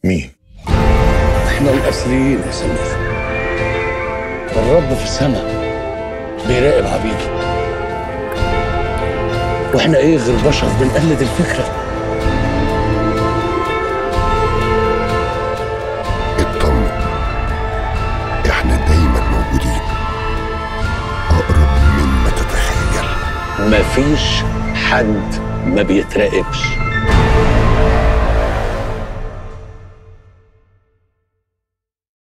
مين؟ احنا الأصليين يا سمير الرب في السماء بيراقب عبيده واحنا ايه غير بشر بنقلد الفكره اطمن احنا دايما موجودين اقرب مما تتخيل مفيش حد ما بيتراقبش